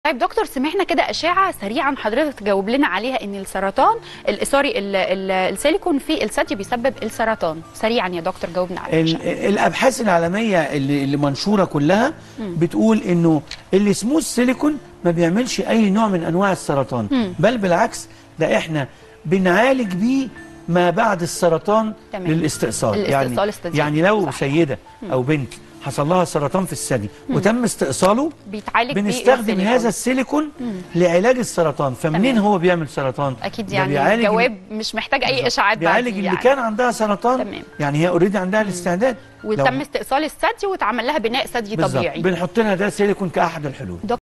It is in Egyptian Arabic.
طيب دكتور سمعنا كده اشعه سريعا حضرتك تجاوب لنا عليها ان السرطان ال- سوري ال- ال- السيليكون في الثدي بيسبب السرطان سريعا يا دكتور جاوبنا على ال- الأشعة. الابحاث العالميه اللي, اللي منشوره كلها بتقول انه السموث سيليكون ما بيعملش اي نوع من انواع السرطان بل بالعكس ده احنا بنعالج بيه ما بعد السرطان تمام. للاستئصال الاستئصال يعني الثدي. يعني لو صح. سيده او بنت حصل لها سرطان في الثدي وتم استئصاله بيتعالج بنستخدم بالسيليكون. هذا السيليكون لعلاج السرطان فمنين تمام. هو بيعمل سرطان اكيد ده يعني بيعالج الجواب مش محتاج اي اشاعات بيعالج بعديه اللي يعني. كان عندها سرطان تمام. يعني هي اوريدي عندها الاستعداد لو- وتم استئصال الثدي واتعمل لها بناء ثدي بالظبط. طبيعي بنحط لها ده سيليكون كاحد الحلول